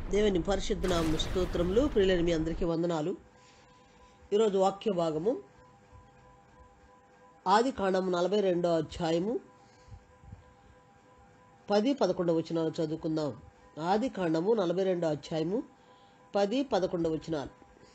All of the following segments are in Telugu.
దేవుని పరిశుద్ధ నామ స్తోత్రములు ప్రియులని మీ అందరికీ వందనాలు ఈరోజు వాక్య భాగము ఆది కాండము నలభై రెండో అధ్యాయము పది పదకొండు వచనాలు చదువుకుందాం ఆది కాండము నలభై రెండో అధ్యాయము పది పదకొండు వచనాలు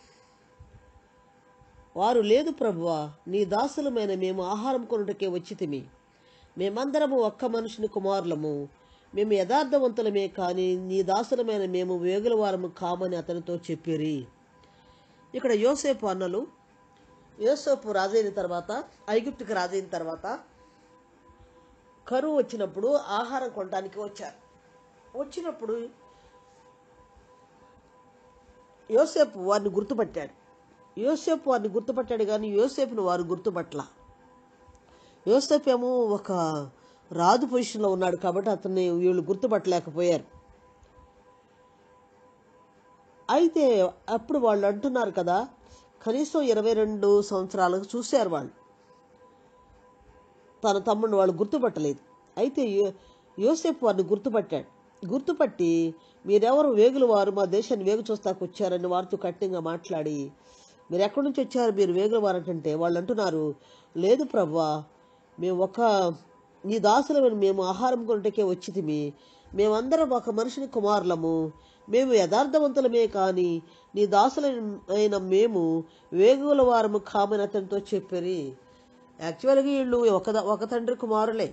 వారు లేదు ప్రభువా నీ దాసులమైన మేము ఆహారం కొనుటకే వచ్చితిమి మేమందరము ఒక్క మనుషుని కుమారులము మేము యథార్థవంతులమే కానీ నీ దాసులమైన మేము వేగుల వారము కామని అతనితో చెప్పిరి ఇక్కడ యోసేపు అన్నలు యోసేపు రాజైన తర్వాత ఐగుప్తుకి రాజైన తర్వాత కరువు వచ్చినప్పుడు ఆహారం కొనడానికి వచ్చారు వచ్చినప్పుడు యోసేపు వారిని గుర్తుపట్టాడు యోసేపు వారిని గుర్తుపట్టాడు కానీ యోసేపును వారు గుర్తుపట్ల యోసేపు ఏమో ఒక రాజు పొజిషన్లో ఉన్నాడు కాబట్టి అతన్ని వీళ్ళు గుర్తుపట్టలేకపోయారు అయితే అప్పుడు వాళ్ళు అంటున్నారు కదా కనీసం ఇరవై రెండు సంవత్సరాలకు చూశారు వాళ్ళు తన తమ్ముడిని వాళ్ళు గుర్తుపట్టలేదు అయితే యో- యోసేపు వారిని గుర్తుపట్టాడు గుర్తుపట్టి మీరెవరు వేగులు వారు మా దేశాన్ని వేగు చూస్తాకు వచ్చారని వారితో కఠినంగా మాట్లాడి మీరు ఎక్కడి నుంచి వచ్చారు మీరు వేగుల వారు అంటే వాళ్ళు అంటున్నారు లేదు ప్రభువా మేము ఒక నీ దాసులమని మేము ఆహారం కొనుటకే వచ్చితిమి మేమందరం ఒక మనిషిని కుమారులము మేము యథార్థవంతులమే కానీ నీ దాసులైన మేము వేగుల వారము కామని అతనితో చెప్పారు యాక్చువల్గా వీళ్ళు ఒక ద- ఒక తండ్రి కుమారులే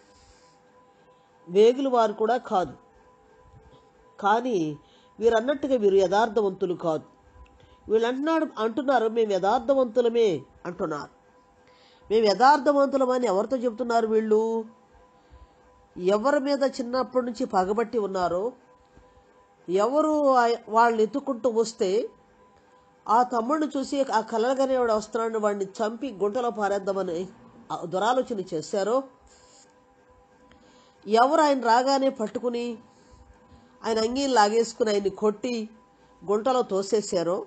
వేగులు వారు కూడా కాదు కానీ వీరు అన్నట్టుగా వీరు యథార్థవంతులు కాదు వీళ్ళు అంటున్నాడు అంటున్నారు మేము యథార్థవంతులమే అంటున్నారు మేము యథార్థవంతులమని ఎవరితో చెప్తున్నారు వీళ్ళు ఎవరి మీద చిన్నప్పటి నుంచి పగబట్టి ఉన్నారో ఎవరు ఆ- వాళ్ళని ఎత్తుకుంటూ వస్తే ఆ తమ్ముడిని చూసి ఆ కలలుగానే వాడు వస్తున్నాడు వాడిని చంపి గుంటలో పారేద్దామని ఆ దురాలోచన చేశారో ఎవరు ఆయన రాగానే పట్టుకుని ఆయన అంగీని లాగేసుకుని ఆయన్ని కొట్టి గుంటలో తోసేశారో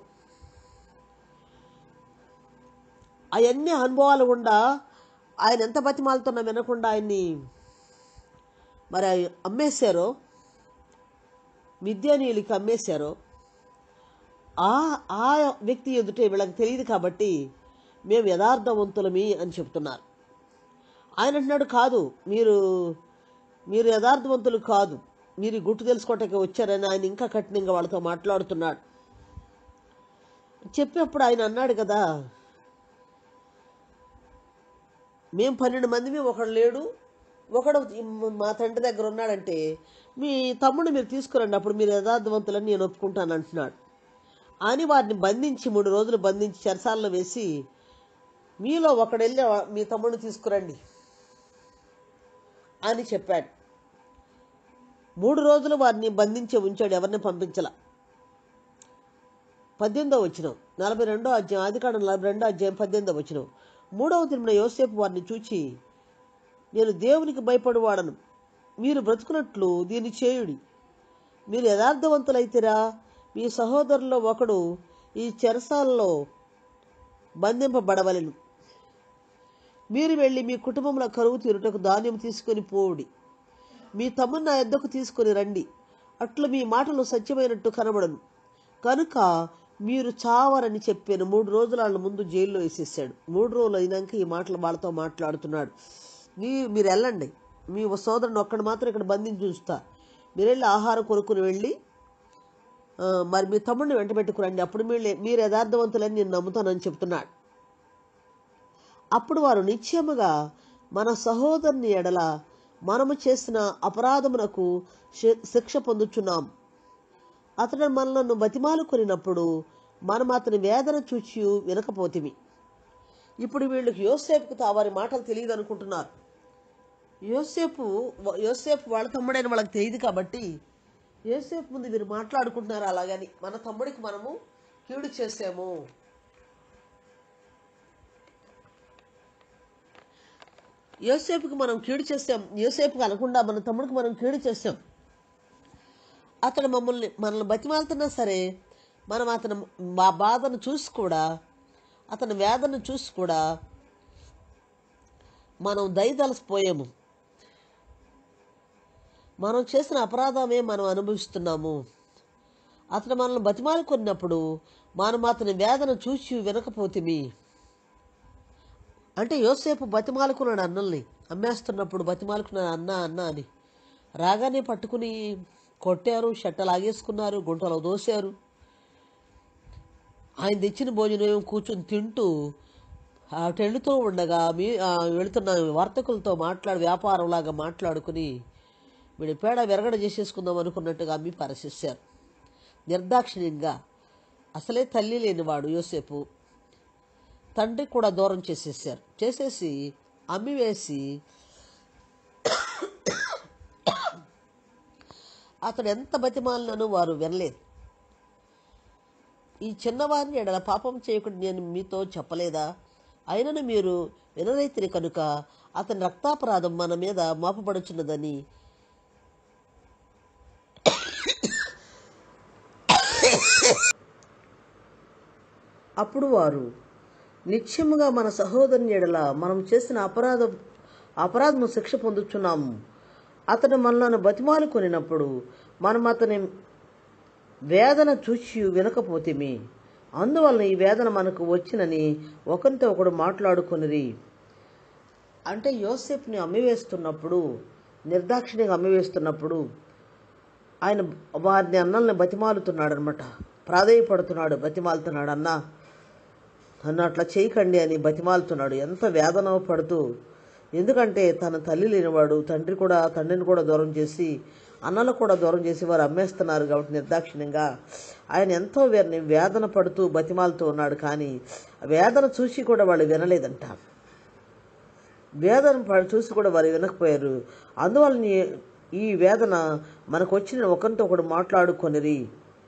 అవన్నీ అనుభవాలు గుండా ఆయన ఎంత బతిమాలుతున్నా వినకుండా ఆయన్ని మరి ఆయన అమ్మేశారో మిద్యానీయులకి అమ్మేశారో ఆ ఆ వ్యక్తి ఎదుటే వీళ్ళకి తెలియదు కాబట్టి మేము యథార్థవంతులమి అని చెప్తున్నారు ఆయన అంటున్నాడు కాదు మీరు మీరు యథార్థవంతులు కాదు మీరు ఈ గుట్టు తెలుసుకోవటానికి వచ్చారని ఆయన ఇంకా కఠినంగా వాళ్ళతో మాట్లాడుతున్నాడు చెప్పినప్పుడు ఆయన అన్నాడు కదా మేము పన్నెండు మందిమి ఒకడు లేడు ఒకడు మా తండ్రి దగ్గర ఉన్నాడంటే మీ తమ్ముడు మీరు తీసుకురండి అప్పుడు మీరు యథార్థవంతులని నేను ఒప్పుకుంటాను అంటున్నాడు అని వారిని బంధించి మూడు రోజులు బంధించి చెరసాలలో వేసి మీలో ఒకడు వెళ్ళి మీ తమ్ముడిని తీసుకురండి అని చెప్పాడు మూడు రోజులు వారిని బంధించి ఉంచాడు ఎవరిని పంపించలా పద్దెనిమిదో వచ్చినాం నలభై రెండో అధ్యాయం ఆదికాండం నలభై రెండో అధ్యాయం పద్దెనిమిదో వచ్చినాం మూడవ దిన యోసేపు వారిని చూచి నేను దేవునికి భయపడువాడను మీరు బ్రతుకున్నట్లు దీన్ని చేయుడి మీరు యథార్థవంతులైతేరా మీ సహోదరుల్లో ఒకడు ఈ చెరసాలలో బంధింపబడవలెను మీరు వెళ్ళి మీ కుటుంబంలో కరువు తీరుటకు ధాన్యం తీసుకొని పోవుడి మీ తమ్ముని నా ఎద్దకు తీసుకొని రండి అట్లు మీ మాటలు సత్యమైనట్టు కనబడను కనుక మీరు చావరని చెప్పాను మూడు రోజుల వాళ్ళ ముందు జైల్లో వేసేసాడు మూడు రోజులు అయినాక ఈ మాటలు వాళ్ళతో మాట్లాడుతున్నాడు మీ మీరు వెళ్ళండి మీ సోదరుని ఒక్కడు మాత్రం ఇక్కడ బంధించి ఉంచుతా మీరు వెళ్ళి ఆహారం కొనుక్కుని వెళ్ళి ఆ, మరి మీ తమ్ముడిని వెంట పెట్టుకురండి అప్పుడు మీరు మీరు యథార్థవంతులని నేను నమ్ముతానని చెప్తున్నాడు అప్పుడు వారు నిశ్చయముగా మన సహోదరుని ఎడల మనము చేసిన అపరాధమునకు శి- శిక్ష పొందుచున్నాం అతడు మనలను బతిమాలు కొనినప్పుడు మనం అతని వేదన చూచి వినకపోతిమి ఇప్పుడు వీళ్ళకి యోసేపుకు తా వారి మాటలు తెలియదు అనుకుంటున్నారు యోసేపు యోసేపు వాళ్ళ తమ్ముడైన వాళ్ళకి తెలియదు కాబట్టి యోసేపు ముందు వీరు మాట్లాడుకుంటున్నారు అలాగని మన తమ్ముడికి మనము కీడు చేసాము యోసేపుకి మనం కీడు చేసాం యోసేపుకి అనకుండా మన తమ్ముడికి మనం కీడు చేసాం అతను మమ్మల్ని మనల్ని బతిమాలుతున్నా సరే మనం అతను మా బాధను చూసి కూడా అతని వేదన చూసి కూడా మనం దయదలసిపోయాము మనం చేసిన అపరాధమే మనం అనుభవిస్తున్నాము అతను మనల్ని బతిమాలు కొన్నప్పుడు మనం అతని వేదన చూసి వినకపోతిమి అంటే యోసేపు బతిమాలుకున్నాడు అన్నల్ని అమ్మేస్తున్నప్పుడు బతిమాలుకున్నాడు అన్న అన్న అని రాగానే పట్టుకుని కొట్టారు షట్ట లాగేసుకున్నారు గుంటలో దోశారు ఆయన తెచ్చిన భోజనం కూర్చొని తింటూ అటు వెళుతూ ఉండగా మీ ఆ, వెళుతున్న వర్తకులతో మాట్లాడి వ్యాపారంలాగా మాట్లాడుకుని వీడి పేడ విరగడ చేసేసుకుందాం అనుకున్నట్టుగా అమ్మి పరశిస్తారు నిర్దాక్షిణ్యంగా అసలే తల్లి లేనివాడు యోసేపు తండ్రి కూడా దూరం చేసేసారు చేసేసి అమ్మి వేసి అతడు ఎంత బతిమాలినను వారు వినలేదు ఈ చిన్నవారిని ఎడల పాపం చేయకుండా నేను మీతో చెప్పలేదా అయినను మీరు వినరైతిరి కనుక అతని రక్తాపరాధం మన మీద మోపబడుచున్నదని అప్పుడు వారు నిత్యముగా మన సహోదరుని ఎడల మనం చేసిన అపరాధం అపరాధము శిక్ష పొందుచున్నాము అతను మనలను బతిమాలు కొనినప్పుడు మనం అతని వేదన చూచి వినకపోతేమి అందువలన ఈ వేదన మనకు వచ్చినని ఒకరితో ఒకడు మాట్లాడుకొనిరి అంటే యోసేపుని అమ్మివేస్తున్నప్పుడు నిర్దాక్షిణ్యంగా అమ్మివేస్తున్నప్పుడు ఆయన వారిని అన్నల్ని బతిమాలుతున్నాడు అనమాట ప్రాధేయపడుతున్నాడు బతిమాలుతున్నాడు అన్న నన్ను అట్లా చేయకండి అని బతిమాలుతున్నాడు ఎంత వేదన పడుతూ ఎందుకంటే తన తల్లి లేనివాడు తండ్రి కూడా తండ్రిని కూడా దూరం చేసి అన్నలు కూడా దూరం చేసి వారు అమ్మేస్తున్నారు కాబట్టి నిర్దాక్షిణ్యంగా ఆయన ఎంతో వీరిని వేదన పడుతూ బతిమాలుతూ ఉన్నాడు కానీ ఆ వేదన చూసి కూడా వాళ్ళు వినలేదంట వేదన పడి చూసి కూడా వారు వినకపోయారు అందువలన ఈ- ఈ వేదన మనకు వచ్చిన ఒకరితో ఒకడు మాట్లాడుకొనిరి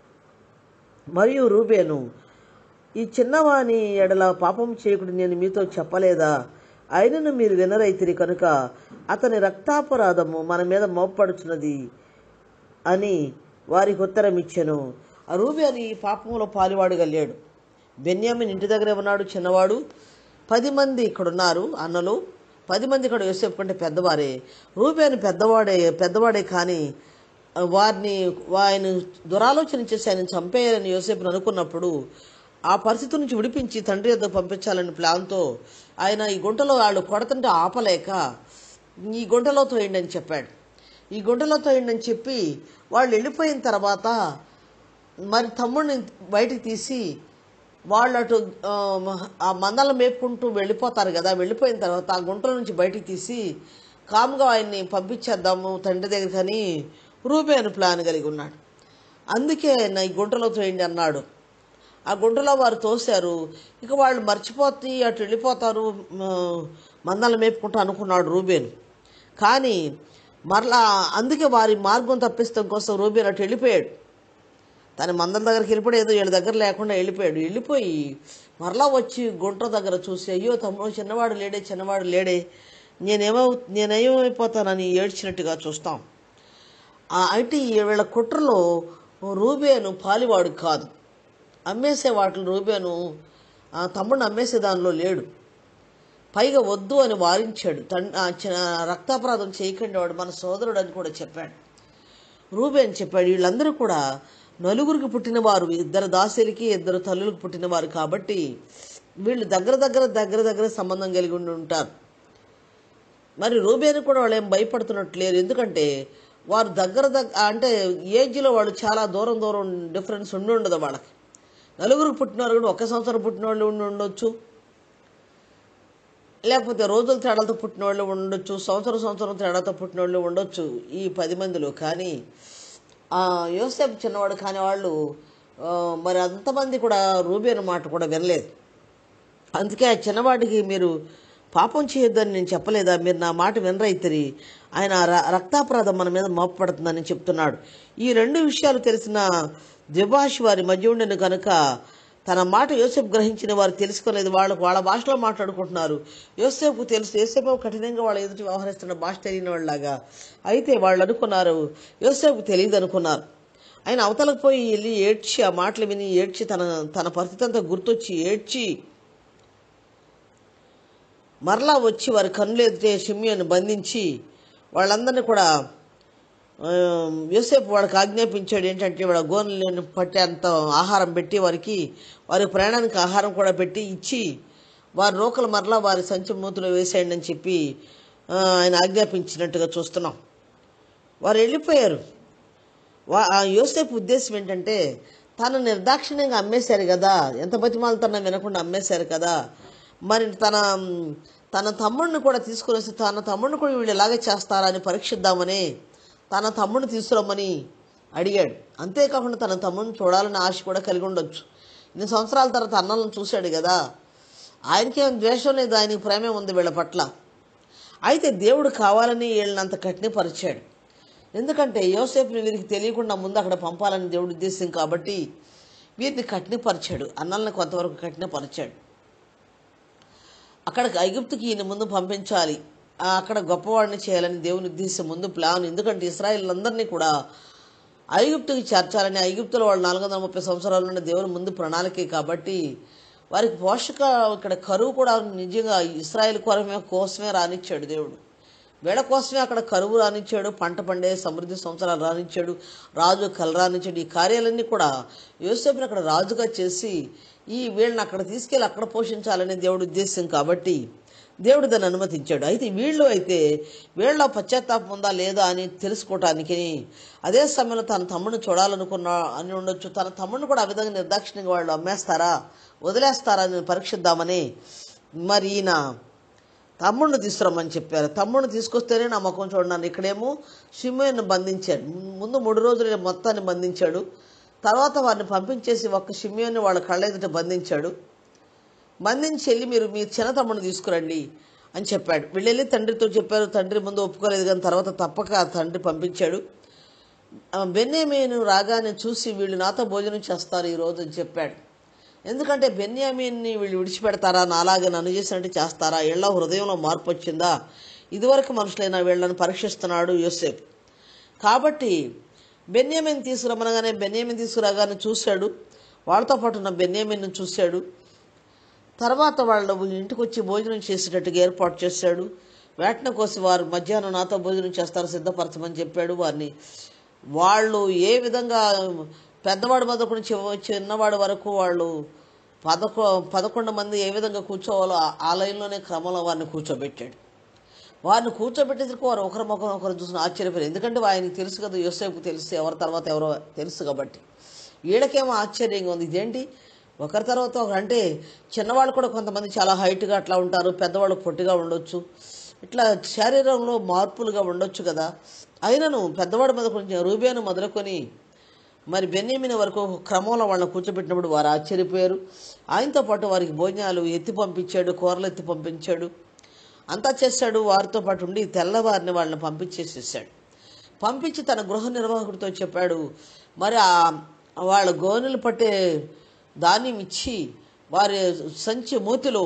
మరియు రూబేను ఈ చిన్నవాని ఎడల పాపం చేయకుడు నేను మీతో చెప్పలేదా అయినను మీరు వినరైతిరి కనుక అతని రక్తాపరాధము మన మీద మోపడుచున్నది అని వారికి ఉత్తరం ఇచ్చెను ఆ రూబేను ఈ పాపంలో పాలువాడుగా లేడు బెన్యామిన్ ఇంటి దగ్గరే ఉన్నాడు చిన్నవాడు పది మంది ఇక్కడ ఉన్నారు అన్నలు పది మంది ఇక్కడ యోసేపు కంటే పెద్దవారే రూబేను పెద్దవాడే పెద్దవాడే కానీ ఆ, వారిని ఆయన దురాలోచన చేసి ఆయన చంపేయాలని యోసేపుని అనుకున్నప్పుడు ఆ పరిస్థితి నుంచి విడిపించి తండ్రి వద్ద పంపించాలని ప్లాన్తో ఆయన ఈ గుంటలో వాళ్ళు కొడతంటే ఆపలేక ఈ గుంటలో తోయండి అని చెప్పాడు ఈ గుంటలో తోయండి అని చెప్పి వాళ్ళు వెళ్ళిపోయిన తర్వాత మరి తమ్ముడిని బయటికి తీసి వాళ్ళు అటు ఆ, ఆ మందలు మేపుకుంటూ వెళ్ళిపోతారు కదా వెళ్ళిపోయిన తర్వాత ఆ గుంటల నుంచి బయటికి తీసి కామ్గా ఆయన్ని పంపించేద్దాము తండ్రి దగ్గర కానీ రూపేను ప్లాన్ కలిగి ఉన్నాడు అందుకే ఆయన ఈ గుంటలో తోయండి అన్నాడు ఆ గుంటలో వారు తోశారు ఇక వాళ్ళు మర్చిపోతే అటు వెళ్ళిపోతారు మ, మందలు మేపుకుంటూ అనుకున్నాడు రూబేన్ కానీ మరలా అందుకే వారి మార్గం తప్పిస్తాం కోసం రూబేన్ అటు వెళ్ళిపోయాడు తన మందల దగ్గరికి వెళ్ళిపోయి ఏదో వీళ్ళ దగ్గర లేకుండా వెళ్ళిపోయాడు వెళ్ళిపోయి మరలా వచ్చి గుంట దగ్గర చూసి అయ్యో తమ్ముడు చిన్నవాడు లేడే చిన్నవాడు లేడే నేనేమో నేనేమైపోతానని ఏడ్చినట్టుగా చూస్తాం ఆ అయితే ఈ వీళ్ళ కుట్రలో రూబేను పాలివాడు కాదు అమ్మేసే వాటిని రూబేను ఆ తమ్ముడిని అమ్మేసే దానిలో లేడు పైగా వద్దు అని వారించాడు తన్ ఆ చి- రక్తాపరాధం చేయకండి వాడు మన సోదరుడు అని కూడా చెప్పాడు రూబేన్ చెప్పాడు వీళ్ళందరూ కూడా నలుగురికి పుట్టినవారు ఇద్దరు దాసులకి ఇద్దరు తల్లులకు పుట్టినవారు కాబట్టి వీళ్ళు దగ్గర దగ్గర దగ్గర దగ్గర సంబంధం కలిగి ఉండి ఉంటారు మరి రూబేను కూడా వాళ్ళు ఏం భయపడుతున్నట్టు లేరు ఎందుకంటే వారు దగ్గర దగ్గర అంటే ఏజ్లో వాళ్ళు చాలా దూరం దూరం డిఫరెన్స్ ఉండి ఉండదు వాళ్ళకి నలుగురికి పుట్టినవారు కూడా ఒక సంవత్సరం పుట్టిన వాళ్ళు ఉండి ఉండొచ్చు లేకపోతే రోజుల తేడాలతో పుట్టిన వాళ్ళు ఉండొచ్చు సంవత్సరం సంవత్సరం తేడాతో పుట్టిన వాళ్ళు ఉండొచ్చు ఈ పది మందిలో కానీ ఆ, యోసేపు చిన్నవాడు కాని వాళ్ళు ఆ, మరి అంతమంది కూడా రూబేను మాట కూడా వినలేదు అందుకే ఆ చిన్నవాడికి మీరు పాపం చేయొద్దని నేను చెప్పలేదా మీరు నా మాట వినరైతిరి ఆయన ర- రక్తాపరాధం మన మీద మోపడుతుందని చెప్తున్నాడు ఈ రెండు విషయాలు తెలిసిన ద్విభాషి వారి మధ్య ఉండిన కనుక తన మాట యోసేపు గ్రహించిన వారు తెలుసుకోలేదు వాళ్ళు వాళ్ళ భాషలో మాట్లాడుకుంటున్నారు యోసేపు తెలుసు యోసేపు కఠినంగా వాళ్ళ ఎదుటి వ్యవహరిస్తున్న భాష తెలియని వాళ్ళలాగా అయితే వాళ్ళు అనుకున్నారు యోసేపు తెలియదు అనుకున్నారు ఆయన అవతలకు పోయి వెళ్ళి ఏడ్చి ఆ మాటలు విని ఏడ్చి తన తన పరిస్థితి అంతా గుర్తొచ్చి ఏడ్చి మరలా వచ్చి వారి కన్నులు ఎదుటే షిమ్యోని బంధించి వాళ్ళందరినీ కూడా ఆ, యోసేపు వాడికి ఆజ్ఞాపించాడు ఏంటంటే వాడు గోనెలను పట్టేంత ఆహారం పెట్టి వారికి వారి ప్రయాణానికి ఆహారం కూడా పెట్టి ఇచ్చి వారి రోకలు మరలా వారి సంచి మూతులు వేసేయండి అని చెప్పి ఆ, ఆయన ఆజ్ఞాపించినట్టుగా చూస్తున్నాం వారు వెళ్ళిపోయారు వా ఆ యోసేపు ఉద్దేశం ఏంటంటే తను నిర్దాక్షిణ్యంగా అమ్మేశారు కదా ఎంత బతిమాలతన్నా వినకుండా అమ్మేశారు కదా మరి తన తన తమ్ముడిని కూడా తీసుకుని వస్తే తన తమ్ముడిని కూడా వీళ్ళు ఇలాగే చేస్తారా అని పరీక్షిద్దామని తన తమ్ముడిని తీసుకురమ్మని అడిగాడు అంతేకాకుండా తన తమ్ముడిని చూడాలని ఆశ కూడా కలిగి ఉండొచ్చు ఇన్ని సంవత్సరాల తర్వాత అన్నలను చూశాడు కదా ఆయనకేం ద్వేషం లేదు ఆయనకి ప్రేమే ఉంది వీళ్ళ పట్ల అయితే దేవుడు కావాలని వీళ్ళని అంత కఠినపరిచాడు ఎందుకంటే యోసేపుని వీరికి తెలియకుండా ముందు అక్కడ పంపాలని దేవుడు ఉద్దేశం కాబట్టి వీరిని కఠినపరిచాడు అన్నల్ని కొంతవరకు కఠినపరిచాడు అక్కడికి ఐగుప్తుకి ఈయన ముందు పంపించాలి ఆ అక్కడ గొప్పవాడిని చేయాలని దేవుని ఉద్దేశం ముందు ప్లాన్ ఎందుకంటే ఇస్రాయిల్ అందరినీ కూడా ఐగుప్తుకి చేర్చాలని ఐగుప్తులో వాళ్ళు నాలుగు వందల ముప్పై సంవత్సరాల నుండి దేవుని ముందు ప్రణాళికే కాబట్టి వారికి పోషక ఇక్కడ కరువు కూడా నిజంగా ఇస్రాయిల్ కొరమే కోసమే రానిచ్చాడు దేవుడు వీళ్ళ కోసమే అక్కడ కరువు రానిచ్చాడు పంట పండే సమృద్ధి సంవత్సరాలు రానిచ్చాడు రాజు కల రానిచ్చాడు ఈ కార్యాలన్నీ కూడా యోసేపుని అక్కడ రాజుగా చేసి ఈ వీళ్ళని అక్కడ తీసుకెళ్ళి అక్కడ పోషించాలని దేవుడి ఉద్దేశం కాబట్టి దేవుడు దాన్ని అనుమతించాడు అయితే వీళ్ళు అయితే వీళ్ళ పశ్చాత్తాపం ఉందా లేదా అని తెలుసుకోవటానికి అదే సమయంలో తన తమ్ముడిని చూడాలనుకున్నా అని ఉండొచ్చు తన తమ్ముడిని కూడా ఆ విధంగా నిర్దాక్షిణ్యంగా వాళ్ళు అమ్మేస్తారా వదిలేస్తారా అని పరీక్షిద్దామని మరి ఈయన తమ్ముడిని తీసుకురమ్మని చెప్పారు తమ్ముడిని తీసుకొస్తేనే నా ముఖం చూడన్నాను ఇక్కడేమో షిమోయన్ను బంధించాడు ముందు మూడు రోజులు ఈయన మొత్తాన్ని బంధించాడు తర్వాత వారిని పంపించేసి ఒక్క షిమియోని వాళ్ళ కళ్ళెదుట బంధించాడు బంధించి వెళ్ళి మీరు మీ చిన్న తమ్ముడిని తీసుకురండి అని చెప్పాడు వీళ్ళు వెళ్ళి తండ్రితో చెప్పారు తండ్రి ముందు ఒప్పుకోలేదు కానీ తర్వాత తప్పక ఆ తండ్రి పంపించాడు బెన్యామీను రాగానే చూసి వీళ్ళు నాతో భోజనం చేస్తారు ఈరోజు అని చెప్పాడు ఎందుకంటే బెన్యామీన్ని వీళ్ళు విడిచిపెడతారా నాలాగే నన్ను చేసినట్టు చేస్తారా ఇళ్ళ హృదయంలో మార్పు వచ్చిందా ఇదివరకు మనుషులైన వీళ్ళని పరీక్షిస్తున్నాడు యోసేపు కాబట్టి బెన్యామిన్ తీసుకురమ్మనగానే బెన్యామిన్ తీసుకురాగానే చూశాడు వాళ్ళతో పాటు ఉన్న బెన్యామిన్ చూశాడు తర్వాత వాళ్ళు ఇంటికి వచ్చి భోజనం చేసేటట్టుగా ఏర్పాటు చేశాడు వేటన కోసి వారు మధ్యాహ్నం నాతో భోజనం చేస్తారు సిద్ధపరచమని చెప్పాడు వారిని వాళ్ళు ఏ విధంగా పెద్దవాడు మొదలుకొని చివ చిన్నవాడు వరకు వాళ్ళు పదకొ పదకొండు మంది ఏ విధంగా కూర్చోవాలో ఆ- ఆ లైన్లోనే క్రమంలో వారిని కూర్చోబెట్టాడు వారిని కూర్చోబెట్టేసరికి వారు ఒకరి ముఖం ఒకరు చూసిన ఆశ్చర్యపోయారు ఎందుకంటే ఆయనకి తెలుసు కదా యోసేపుకి తెలుసు ఎవరి తర్వాత ఎవరో తెలుసు కాబట్టి వీళ్ళకేమో ఆశ్చర్యంగా ఉంది ఇదేంటి ఒకరి తర్వాత ఒకరు అంటే చిన్నవాళ్ళు కూడా కొంతమంది చాలా హైట్గా అట్లా ఉంటారు పెద్దవాళ్ళు పొట్టిగా ఉండొచ్చు ఇట్లా శరీరంలో మార్పులుగా ఉండొచ్చు కదా అయినను పెద్దవాడు మీద కొంచెం రూబేను మొదలుకొని మరి బెన్యామిన్ వరకు ఒక క్రమంలో వాళ్ళని కూర్చోబెట్టినప్పుడు వారు ఆశ్చర్యపోయారు ఆయనతో పాటు వారికి భోజనాలు ఎత్తి పంపించాడు కూరలు ఎత్తి పంపించాడు అంతా చేశాడు వారితో పాటు ఉండి తెల్లవారిని వాళ్ళని పంపించేసేసాడు పంపించి తన గృహ నిర్వాహకుడితో చెప్పాడు మరి ఆ వాళ్ళ గోనెలు పట్టే ధాన్యం ఇచ్చి వారి సంచి మూతిలో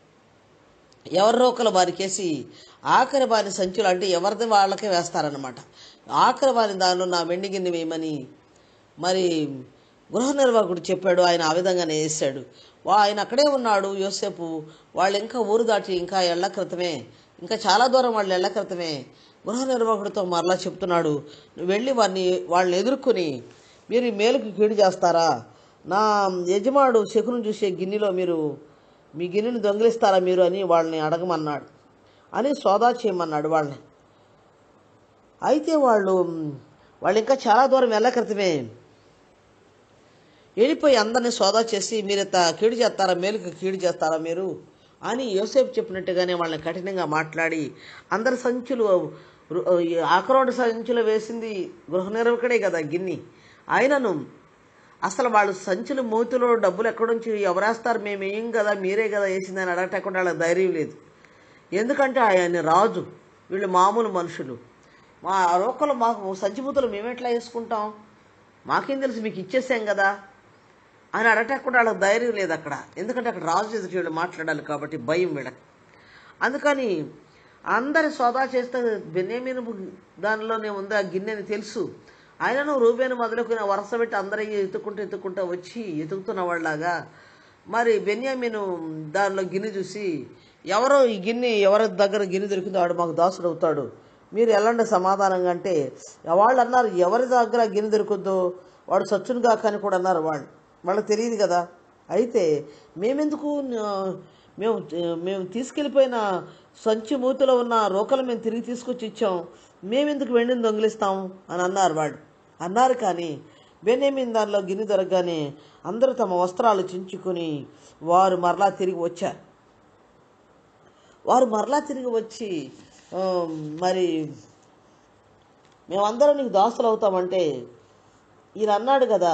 ఎవరి రోకలు వారికేసి ఆఖరి వారి సంచులు అంటే ఎవరిది వాళ్ళకే వేస్తారనమాట ఆఖరి వారి దానిలో నా వెండి గిన్నె వేయమని మరి గృహ నిర్వాహకుడు చెప్పాడు ఆయన ఆ విధంగానే వేసాడు వా ఆయన అక్కడే ఉన్నాడు యోసేపు వాళ్ళు ఇంకా ఊరు దాటి ఇంకా ఏళ్ల క్రితమే ఇంకా చాలా దూరం వాళ్ళు ఏళ్ల క్రితమే గృహ నిర్వాహకుడితో మరలా చెప్తున్నాడు "నువ్వు వెళ్ళి వారిని వాళ్ళని ఎదుర్కొని మీరు ఈ మేలుకు కీడు చేస్తారా నా యజమాడు శకును చూసే గిన్నెలో మీరు మీ గిన్నెని దొంగిలిస్తారా మీరు అని వాళ్ళని అడగమన్నాడు అని సోదా చేయమన్నాడు వాళ్ళని అయితే వాళ్ళు వాళ్ళు ఇంకా చాలా దూరం వెళ్ళ క్రితమే వెళ్ళిపోయి అందరిని సోదా చేసి మీరు ఇంత కీడు చేస్తారా మేలుకి కీడు చేస్తారా మీరు అని యోసేపు చెప్పినట్టుగానే వాళ్ళని కఠినంగా మాట్లాడి అందరి సంచులు ఆక్రోడ్ సంచులు వేసింది గృహ నిర్వహకుడే కదా గిన్ని ఆయనను అసలు వాళ్ళు సంచులు మూతిలో డబ్బులు ఎక్కడి నుంచి ఎవరేస్తారు మేము ఏం కదా మీరే కదా వేసిందని అడగటకుండా వాళ్ళకి ధైర్యం లేదు ఎందుకంటే ఆయన రాజు వీళ్ళు మామూలు మనుషులు మా రోకలు మాకు సంచిమూతలు మేము ఎట్లా వేసుకుంటాం మాకేం తెలుసు మీకు ఇచ్చేసాం కదా అని అడగటకుండా వాళ్ళకి ధైర్యం లేదు అక్కడ ఎందుకంటే అక్కడ రాజు ఎదుటి వీళ్ళు మాట్లాడాలి కాబట్టి భయం వీళ్ళకి అందుకని అందరి సోదా చేస్తే బెన్యామీను దానిలోనే ఉంది ఆ గిన్నెని తెలుసు ఆయనను రూబేను మొదలుకొని వరుస పెట్టి అందరూ ఎత్తుకుంటూ ఎత్తుకుంటూ వచ్చి ఎతుకుతున్న వాళ్ళలాగా మరి బెన్యామీను దానిలో గిన్నె చూసి ఎవరో ఈ గిన్నె ఎవరి దగ్గర గిన్నె దొరికిందో వాడు మాకు దాసుడు అవుతాడు మీరు వెళ్ళండి సమాధానంగా అంటే వాళ్ళు అన్నారు ఎవరి దగ్గర గిన్నె దొరుకుద్దో వాడు సచ్చును కాక అని కూడా అన్నారు వాళ్ళు వాళ్ళకి తెలియదు కదా అయితే మేమెందుకు ఆ, మేము మేము తీసుకెళ్ళిపోయిన సంచి మూతిలో ఉన్న రోకలు మేము తిరిగి తీసుకొచ్చి ఇచ్చాం మేమెందుకు వెండిని దొంగిలిస్తాం అని అన్నారు వాడు అన్నారు కానీ బెన్యామిన్ దానిలో గిన్నె దొరకగానే అందరూ తమ వస్త్రాలు చించుకొని వారు మరలా తిరిగి వచ్చారు వారు మరలా తిరిగి వచ్చి ఆ, మరి మేమందరం నీకు దాసులు అవుతామంటే ఈయన అన్నాడు కదా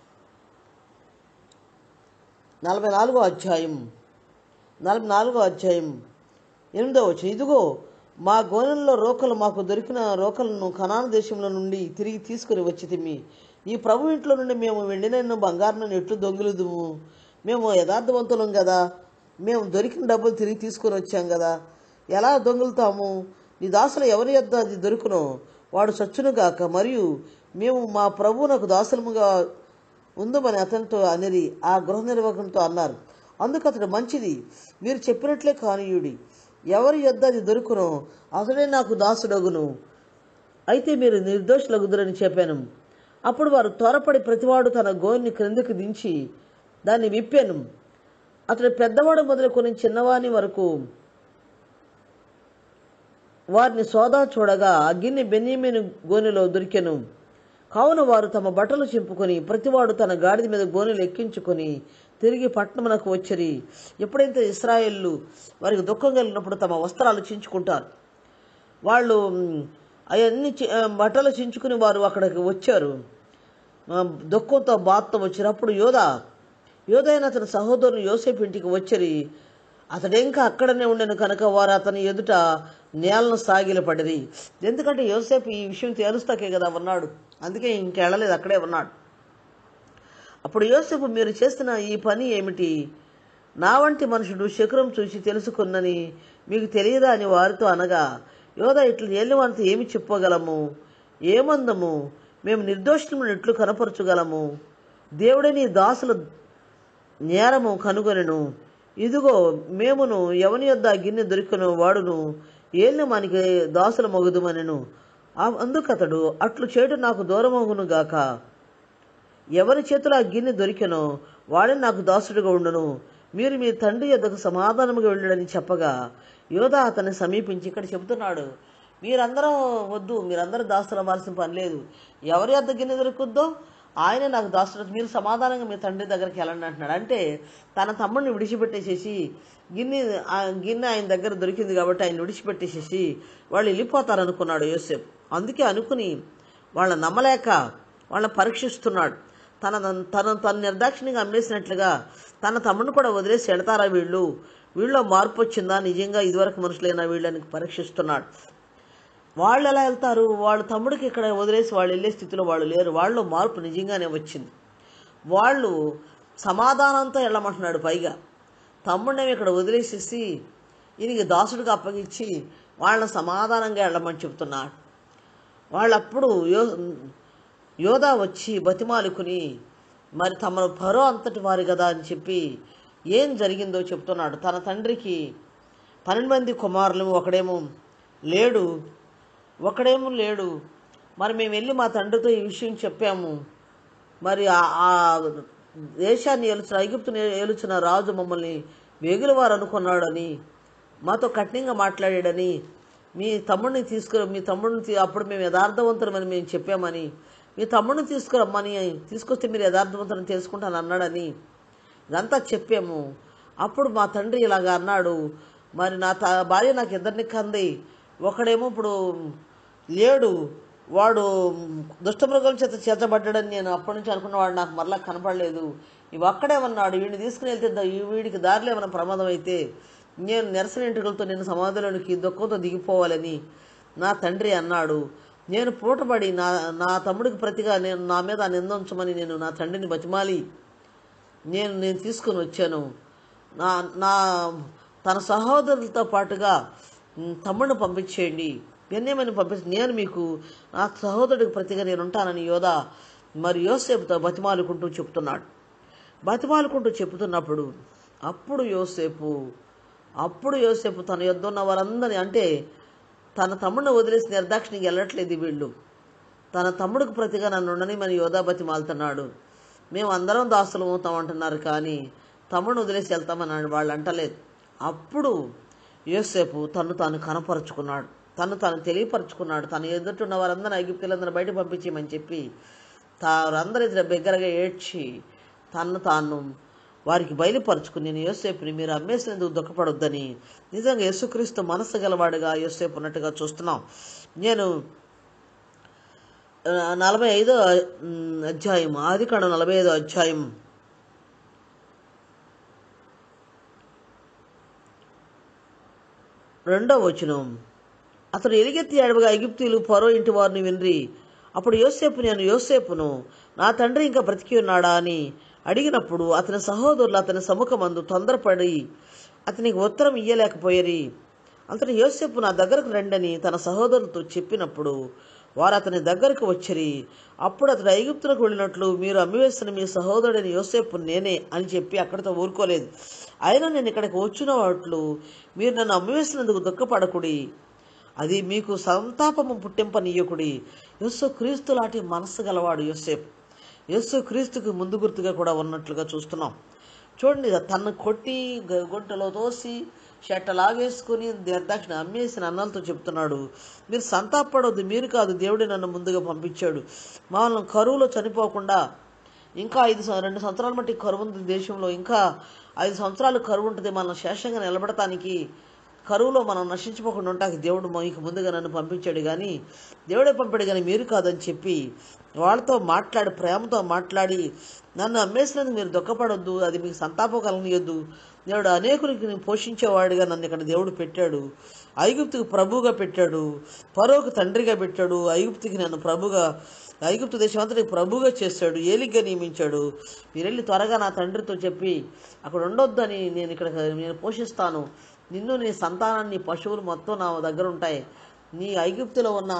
నలభై నాలుగో అధ్యాయం నలభై నాలుగో అధ్యాయం ఎనిమిదో వచ్చి ఇదిగో మా గోనెల్లో రోకలు మాకు దొరికిన రోకలను కనాన దేశంలో నుండి తిరిగి తీసుకుని వచ్చి తిమ్మి ఈ ప్రభు ఇంట్లో నుండి మేము వెండినన్ను బంగారం ఎట్లు దొంగిలుదుము మేము యథార్థవంతులం కదా మేము దొరికిన డబ్బులు తిరిగి తీసుకొని వచ్చాం కదా ఎలా దొంగలుతాము నీ దాసులు ఎవరి యొద్ద అది దొరుకునో వాడు చచ్చును గాక మరియు మేము మా ప్రభువునకు దాసులముగా ఉందమని అతనితో అనిరి ఆ గృహ నిర్వాహకునితో అన్నారు అందుకు అతడు మంచిది మీరు చెప్పినట్లే కానీయుడి ఎవరి యొద్ద అది దొరుకునో అతడే నాకు దాసుడగును అయితే మీరు నిర్దోషులగుదురని చెప్పాను అప్పుడు వారు త్వరపడి ప్రతివాడు తన గోన్ని క్రిందకు దించి దాన్ని విప్పాను అతడు పెద్దవాడు మొదలుకొని చిన్నవాని వరకు వారిని సోదా చూడగా అగ్గిని బెన్యమీను గోనెలో దొరికెను కావున వారు తమ బట్టలు చింపుకొని ప్రతివాడు తన గాడిద మీద గోనెలు ఎక్కించుకొని తిరిగి పట్టణమునకు వచ్చిరి ఎప్పుడైతే ఇస్రాయేళ్ళు వారికి దుఃఖం కలిగినప్పుడు తమ వస్త్రాలు చించుకుంటారు వాళ్ళు మ్, అవన్నీ చి- ఆ, బట్టలు చించుకుని వారు అక్కడికి వచ్చారు ఆ, దుఃఖంతో బాధతో వచ్చినప్పుడు యోధ యోధ అయిన అతని సహోదరుని యోసేపు ఇంటికి వచ్చరి అతడు ఇంకా అక్కడనే ఉండను కనుక వారు అతని ఎదుట నేలను సాగిలపడిరి ఎందుకంటే యోసేపు ఈ విషయం తేలుస్తాకే కదా ఉన్నాడు అందుకే ఇంకెళ్ళలేదు అక్కడే ఉన్నాడు అప్పుడు యోసేపు మీరు చేస్తున్న ఈ పని ఏమిటి నా వంటి మనుషుడు శకురం చూసి తెలుసుకున్నని మీకు తెలియదా అని వారితో అనగా యోధ ఇట్లు ఏలివానితో ఏమి చెప్పగలము ఏమందము మేము నిర్దోషులము ఎట్లు కనపరచగలము దేవుడే నీ దాసుల నేరము కనుగొనెను ఇదిగో మేమును ఎవని యొద్ద ఆ గిన్నె దొరికిన వాడును ఏళ్ళు మనకి దాసుల మగుదుమనెను ఆ- అందుకతడు అట్లు చేయడం నాకు దూరమగును గాక ఎవరి చేతిలో ఆ గిన్నె దొరికెనో వాడే నాకు దాసుడిగా ఉండును మీరు మీ తండ్రి యొద్దకు సమాధానముగా వెళ్ళడని చెప్పగా యోధ అతన్ని సమీపించి ఇక్కడ చెబుతున్నాడు మీరందరం వద్దు మీరందరూ దాసులు అవ్వాల్సిన పని లేదు ఎవరి యొద్ద గిన్నె దొరుకుద్దో ఆయనే నాకు దాసుడు మీరు సమాధానంగా మీ తండ్రి దగ్గరికి వెళ్ళండి అంటున్నాడు అంటే తన తమ్ముడిని విడిచిపెట్టేసేసి గిన్నె ఆ గిన్నె ఆయన దగ్గర దొరికింది కాబట్టి ఆయన విడిచిపెట్టేసేసి వాళ్ళు వెళ్ళిపోతారనుకున్నాడు యోసేపు అందుకే అనుకుని వాళ్ళ నమ్మలేక వాళ్ళని పరీక్షిస్తున్నాడు తన తన తన నిర్దాక్షిణ్యంగా అమ్మేసినట్లుగా తన తమ్ముడిని కూడా వదిలేసి వెళతారా వీళ్ళు వీళ్ళలో మార్పు వచ్చిందా నిజంగా ఇదివరకు మనుషులైనా వీళ్ళని పరీక్షిస్తున్నాడు వాళ్ళు ఎలా వెళ్తారు వాళ్ళ తమ్ముడికి ఇక్కడ వదిలేసి వాళ్ళు వెళ్ళే స్థితిలో వాళ్ళు లేరు వాళ్ళలో మార్పు నిజంగానే వచ్చింది వాళ్ళు సమాధానంతో వెళ్ళమంటున్నాడు పైగా తమ్ముడిని ఇక్కడ వదిలేసేసి ఈయనకి దాసుడికి అప్పగించి వాళ్ళని సమాధానంగా వెళ్ళమని చెప్తున్నాడు వాళ్ళప్పుడు యో యోధా వచ్చి బతిమాలుకుని మరి తమ పరో అంతటి వారి కదా అని చెప్పి ఏం జరిగిందో చెప్తున్నాడు తన తండ్రికి పన్నెండు మంది కుమారులు ఒకడేమో లేడు ఒకడేమో లేడు మరి మేము వెళ్ళి మా తండ్రితో ఈ విషయం చెప్పాము మరి ఆ ఆ దేశాన్ని ఏలుచిన ఐగుప్తుని ఏలుచిన రాజు మమ్మల్ని వేగులవారు అనుకున్నాడని మాతో కఠినంగా మాట్లాడాడని మీ తమ్ముడిని తీసుకురా మీ తమ్ముడిని తీ- అప్పుడు మేము యథార్థవంతులమని మేము చెప్పామని మీ తమ్ముడిని తీసుకురమ్మని తీసుకొస్తే మీరు యథార్థవంతులను తెలుసుకుంటాను అన్నాడని ఇదంతా చెప్పాము అప్పుడు మా తండ్రి ఇలాగ అన్నాడు మరి నా త భార్య నాకు ఇద్దరిని కంది ఒకడేమో ఇప్పుడు లేడు వాడు దుష్టమృగం చేత చేతబడ్డాడని నేను అప్పటి నుంచి అనుకున్నవాడు నాకు మరలా కనపడలేదు ఇవి అక్కడే ఉన్నాడు వీడిని తీసుకుని వెళ్తే ద- ఈ వీడికి దారిలో ఏమైనా ప్రమాదం అయితే నేను నిరసన ఇంటికలతో నేను సమాధిలోనికి దుఃఖంతో దిగిపోవాలని నా తండ్రి అన్నాడు నేను పూటపడి నా నా తమ్ముడికి ప్రతిగా నేను నా మీద ఆ నింద ఉంచమని నేను నా తండ్రిని బతిమాలి నేను నేను తీసుకొని వచ్చాను నా నా తన సహోదరులతో పాటుగా మ్, తమ్ముడిని పంపించేయండి బెన్యమని పంపించి నేను మీకు నా సహోదరుడికి ప్రతిగా నేను ఉంటానని యోధ మరి యోసేపుతో బతిమాలుకుంటూ చెప్తున్నాడు బతిమాలుకుంటూ చెప్తున్నప్పుడు అప్పుడు యోసేపు అప్పుడు యోసేపు తన యొద్ద ఉన్న వారందరినీ అంటే తన తమ్ముడిని వదిలేసి నిర్దాక్షిణ్యంగా వెళ్ళట్లేదు వీళ్ళు తన తమ్ముడికి ప్రతిగా నన్ను ఉండని మన యోధాపతి మాలుతున్నాడు మేము అందరం దాసులు అవుతాం అంటున్నారు కానీ తమ్ముడిని వదిలేసి వెళ్తామని వాళ్ళు అంటలేదు అప్పుడు యోసేపు తను తాను కనపరుచుకున్నాడు తను తాను తెలియపరుచుకున్నాడు తన ఎదుటిన్న వారందరూ ఐగుప్తులందరూ బయట పంపించేయమని చెప్పి తారందరి ఎదుట బిగ్గరగా ఏడ్చి తను తాను వారికి బయలుపరుచుకుని నేను యోసేపుని మీరు అమ్మేసినందుకు దుఃఖపడొద్దని నిజంగా యేసుక్రీస్తు మనసు గలవాడుగా యోసేపు ఉన్నట్టుగా చూస్తున్నాం నేను ఆ, నలభై ఐదో ఉమ్, అధ్యాయం ఆది కాండం నలభై ఐదో అధ్యాయం రెండో వచనం అతడు ఎలుగెత్తి అడవగా ఐగుప్తీయులు పరో ఇంటి వారిని వినరి అప్పుడు యోసేపు నేను యోసేపును నా తండ్రి ఇంకా బ్రతికి ఉన్నాడా అని అడిగినప్పుడు అతని సహోదరులు అతని సముఖమందు తొందరపడి అతనికి ఉత్తరం ఇయ్యలేకపోయేరి అంతటి యోసేపు నా దగ్గరకు రండని తన సహోదరులతో చెప్పినప్పుడు వారు అతని దగ్గరకు వచ్చిరి అప్పుడు అతడు ఐగుప్తులకు వెళ్ళినట్లు మీరు అమ్మివేసిన మీ సహోదరుడైన యోసేపు నేనే అని చెప్పి అక్కడితో ఊరుకోలేదు అయినా నేను ఇక్కడికి వచ్చిన వాట్లు మీరు నన్ను అమ్మివేసినందుకు దుఃఖపడకుడి అది మీకు సంతాపము పుట్టింపనీయకుడి యేసు క్రీస్తు లాంటి మనస్సు గలవాడు యోసేపు యేసు క్రీస్తుకు ముందు గుర్తుగా కూడా ఉన్నట్లుగా చూస్తున్నాం చూడండి తను కొట్టి గ- గుంటలో తోసి షట్ట లాగేసుకుని నిర్దాక్షిణ అమ్మేసిన అన్నలతో చెప్తున్నాడు మీరు సంతాపడవద్దు మీరు కాదు దేవుడే నన్ను ముందుగా పంపించాడు మమ్మల్ని కరువులో చనిపోకుండా ఇంకా ఐదు సం- రెండు సంవత్సరాల మట్టి కరువు ఉంది దేశంలో ఇంకా ఐదు సంవత్సరాలు కరువు ఉంటుంది మనం శేషంగా నిలబడటానికి కరువులో మనం నశించిపోకుండా ఉంటాకి దేవుడు మీకు ముందుగా నన్ను పంపించాడు కానీ దేవుడే పంపాడు కానీ మీరు కాదని చెప్పి వాళ్ళతో మాట్లాడి ప్రేమతో మాట్లాడి నన్ను అమ్మేసినందుకు మీరు దుఃఖపడొద్దు అది మీకు సంతాపం కలగనియొద్దు దేవుడు అనేకునికి నేను పోషించేవాడిగా నన్ను ఇక్కడ దేవుడు పెట్టాడు ఐగుప్తుకు ప్రభువుగా పెట్టాడు పరోకు తండ్రిగా పెట్టాడు ఐగుప్తుకి నన్ను ప్రభుగా ఐగుప్తు దేశం అంతటి ప్రభుగా చేశాడు ఏలిగ్గా నియమించాడు మీరు వెళ్ళి త్వరగా నా తండ్రితో చెప్పి అక్కడ ఉండొద్దని నేను ఇక్కడ నేను పోషిస్తాను నిన్ను నీ సంతానాన్ని నీ పశువులు మొత్తం నా దగ్గర ఉంటాయి నీ ఐగుప్తులో ఉన్న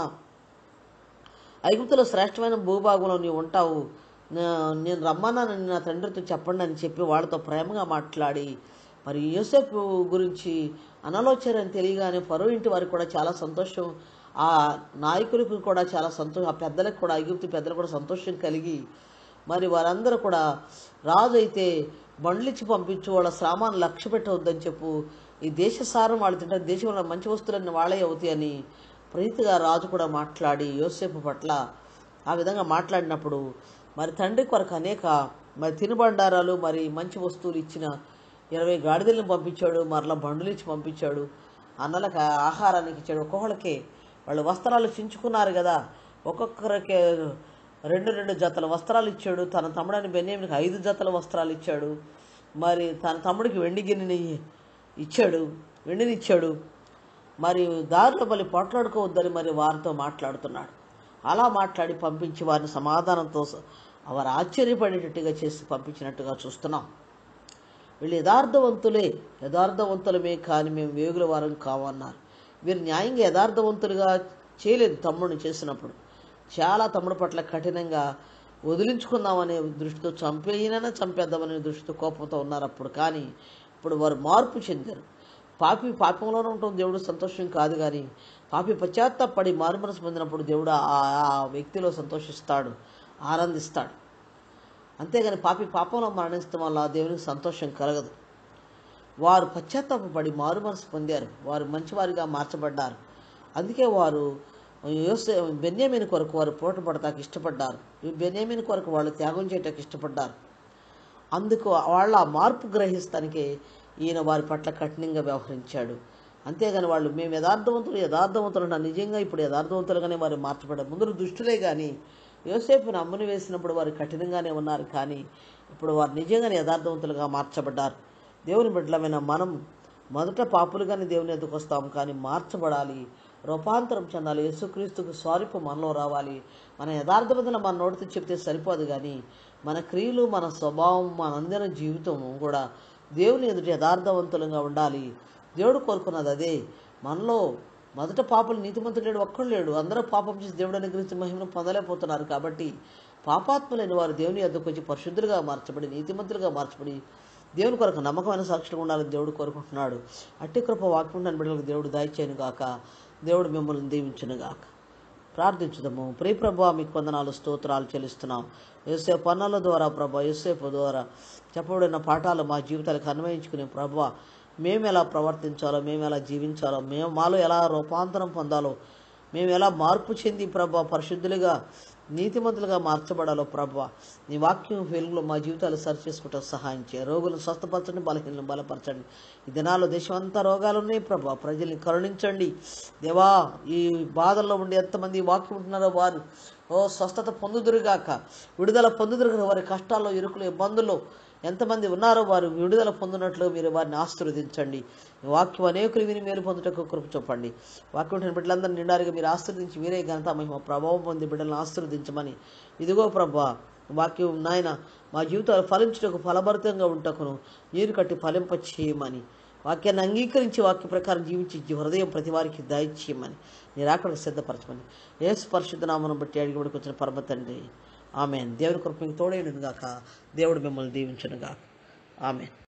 ఐగుప్తులో శ్రేష్టమైన భూభాగంలో నీవు ఉంటావు నా- నేను రమ్మన్నానని నా తండ్రితో చెప్పండి అని చెప్పి వాళ్ళతో ప్రేమగా మాట్లాడి మరి యోసేపు గురించి అనాలోచన తెలియగానే పరో ఇంటి వారికి కూడా చాలా సంతోషం ఆ నాయకులకు కూడా చాలా సంతోషం ఆ పెద్దలకు కూడా ఐగుప్తు పెద్దలకు కూడా సంతోషం కలిగి మరి వారందరూ కూడా రాజు అయితే బండ్లిచ్చి పంపించు వాళ్ళ శ్రామాన్ని లక్ష్య పెట్టవద్దని చెప్పు ఈ దేశ సారం వాళ్ళు తింటారు దేశంలో మంచి వస్తువులన్నీ వాళ్ళే అవుతాయని ప్రీతిగా రాజు కూడా మాట్లాడి యోసేపు పట్ల ఆ విధంగా మాట్లాడినప్పుడు మరి తండ్రి కొరకు అనేక మరి తినుబండారాలు మరి మంచి వస్తువులు ఇచ్చిన ఇరవై గాడిదలను పంపించాడు మరలా బండులు ఇచ్చి పంపించాడు అన్నలకు ఆహారానికి ఇచ్చాడు ఒక్కొక్కళ్ళకి వాళ్ళు వస్త్రాలు చించుకున్నారు కదా ఒక్కొక్కరికి రెండు రెండు జతల వస్త్రాలు ఇచ్చాడు తన తమ్ముడని బెన్యామినికి ఐదు జతల వస్త్రాలు ఇచ్చాడు మరి తన తమ్ముడికి వెండి గిన్నెని ఇచ్చాడు వెండిని ఇచ్చాడు మరి దారిలో మళ్ళీ పోట్లాడుకోవద్దని మరి వారితో మాట్లాడుతున్నాడు అలా మాట్లాడి పంపించి వారిని సమాధానంతో స- వారు ఆశ్చర్యపడేటట్టుగా చేసి పంపించినట్టుగా చూస్తున్నాం వీళ్ళు యథార్థవంతులే యథార్థవంతులమే కానీ మేము వేగుల వారం కావన్నారు వీరు న్యాయంగా యథార్థవంతులుగా చేయలేదు తమ్ముడిని చేసినప్పుడు చాలా తమ్ముడు పట్ల కఠినంగా వదిలించుకుందామనే దృష్టితో చంపేయనైనా చంపేద్దామనే దృష్టితో కోపంతో ఉన్నారు అప్పుడు కానీ ఇప్పుడు వారు మార్పు చెందారు పాపి పాపంలోనే ఉండటం దేవుడు సంతోషం కాదు కానీ పాపి పశ్చాత్తాపడి మారుమనసు పొందినప్పుడు దేవుడు ఆ ఆ వ్యక్తిలో సంతోషిస్తాడు ఆనందిస్తాడు అంతేగాని పాపి పాపంలో మరణించడం వల్ల దేవునికి సంతోషం కలగదు వారు పశ్చాత్తాపడి మారు మనసు పొందారు వారు మంచివారిగా మార్చబడ్డారు అందుకే వారు యోసే బెన్యామిన్ కొరకు వారు పోటపడటానికి ఇష్టపడ్డారు ఈ బెన్యామిన్ కొరకు వాళ్ళు త్యాగం చేయటానికి ఇష్టపడ్డారు అందుకు వాళ్ళ ఆ మార్పు గ్రహిస్తానికి ఈయన వారి పట్ల కఠినంగా వ్యవహరించాడు అంతేగాని వాళ్ళు మేము యథార్థవంతులు యథార్థవంతులు అంటారు. నిజంగా ఇప్పుడు యథార్థవంతులుగానే వారు మార్చబడ్డారు ముందు దుష్టులే కానీ యోసేపుని అమ్ముని వేసినప్పుడు వారు కఠినంగానే ఉన్నారు కానీ ఇప్పుడు వారు నిజంగానే యథార్థవంతులుగా మార్చబడ్డారు దేవుని బిడ్డలమైన మనం మొదట పాపులుగానే దేవుని ఎదుకు వస్తాం కానీ మార్చబడాలి రూపాంతరం చెందాలి యేసుక్రీస్తుకు స్వారిపు మనలో రావాలి మన యథార్థవంతులు మన నోటితో చెప్తే సరిపోదు కానీ మన క్రియలు మన స్వభావం మన అందరి జీవితం కూడా దేవుని ఎదుటి యథార్థవంతులుగా ఉండాలి దేవుడు కోరుకున్నది అదే మనలో మొదట పాపలు నీతిమంతుడు లేడు ఒక్కడు లేడు అందరూ పాపం చేసి దేవుడు అనుగ్రహించి మహిమను పొందలేకపోతున్నారు కాబట్టి పాపాత్ములైన వారు దేవుని ఎద్దకు వచ్చి పరిశుద్ధులుగా మార్చబడి నీతిమంతులుగా మార్చబడి దేవుని కొరకు నమ్మకమైన సాక్షులుగా ఉండాలని దేవుడు కోరుకుంటున్నాడు అట్టి కృప వాక్యం బిడ్డలకు దేవుడు దాయిచ్చాను గాక దేవుడు మిమ్మల్ని దీవించునుగాక ప్రార్థించుదాము ప్రియ ప్రభా మీకు వందనాలు స్తోత్రాలు చెల్లిస్తున్నాం యోసేపు పన్నుల ద్వారా ప్రభా యోసేపు ద్వారా చెప్పబడిన పాఠాలు మా జీవితాలకు అన్వయించుకునే ప్రభా మేము ఎలా ప్రవర్తించాలో మేము ఎలా జీవించాలో మేము మాలో ఎలా రూపాంతరం పొందాలో మేము ఎలా మార్పు చెంది ప్రభా పరిశుద్ధులుగా నీతిమంతులుగా మార్చబడాలో ప్రభా నీ వాక్యం వెలుగులో మా జీవితాలు సరి చేసుకుంటూ సహాయం చేయ రోగులను స్వస్థపరచండి బలహీనలను బలపరచండి ఈ దినాల్లో దేశం అంతా రోగాలు ఉన్నాయి ప్రభా ప్రజల్ని కరుణించండి దేవా ఈ బాధల్లో ఉండి ఎంతమంది ఈ వాక్యం ఉంటున్నారో వారు ఓ స్వస్థత పొందుదురుగాక విడుదల పొందుదురుగా వారి కష్టాల్లో ఇరుకులు ఇబ్బందుల్లో ఎంతమంది ఉన్నారో వారు విడుదల పొందినట్లు మీరు వారిని ఆశీర్వదించండి ఈ వాక్యం అనేకులు విని మేలు పొందుటకు కృప చూపండి వాక్యం ఉంటున్న బిడ్డలందరినీ నిండారుగా మీరు ఆశీర్వదించి మీరే ఘనత మహిమ ప్రభావం పొంది బిడ్డలను ఆశీర్వదించమని ఇదిగో ప్రభా వాక్యం నాయన మా జీవితాలు ఫలించుటకు ఫలభరితంగా ఉంటకును నీరు కట్టి ఫలింప చేయమని వాక్యాన్ని అంగీకరించి వాక్య ప్రకారం జీవించి జీ- హృదయం ప్రతి వారికి దయచేయమని నీ రాకడకు సిద్ధపరచమని యేసు పరిశుద్ధ నామను బట్టి అడిగి వచ్చిన పరమ తండ్రి ఆమెన్ దేవుని కృప మీకు తోడైనను గాక దేవుడు మిమ్మల్ని దీవించును గాక ఆమెన్